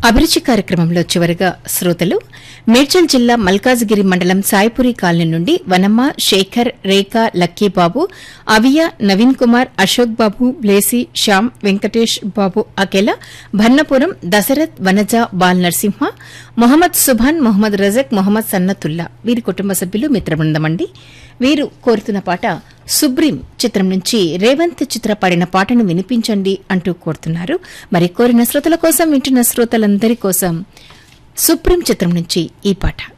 అభిరుచి కార్యక్రమంలో చివరిగా శ్రోతలు మేడ్చల్ జిల్లా మల్కాజ్గిరి మండలం సాయిపురి కాలనీ నుండి వనమ్మ శేఖర్ రేఖ లక్కీబాబు అవియ నవీన్ కుమార్ అశోక్ బాబు బ్లేసి శ్యామ్ వెంకటేష్ బాబు అకెల భన్నపురం దశరథ్ వనజ బాల్ నరసింహ మొహమ్మద్ సుభాన్ మొహమ్మద్ రజక్ మొహమ్మద్ సన్నతుల్లా వీరి కుటుంబ సభ్యులు మిత్రబృందమండి వీరు కోరుతున్న పాట సుబ్రీం చిత్రం నుంచి రేవంత్ చిత్ర పాడిన పాటను వినిపించండి అంటూ కోరుతున్నారు మరి కోరిన శ్రోతల కోసం వింటున్న శ్రోతలందరి కోసం సుప్రీం చిత్రం నుంచి ఈ పాట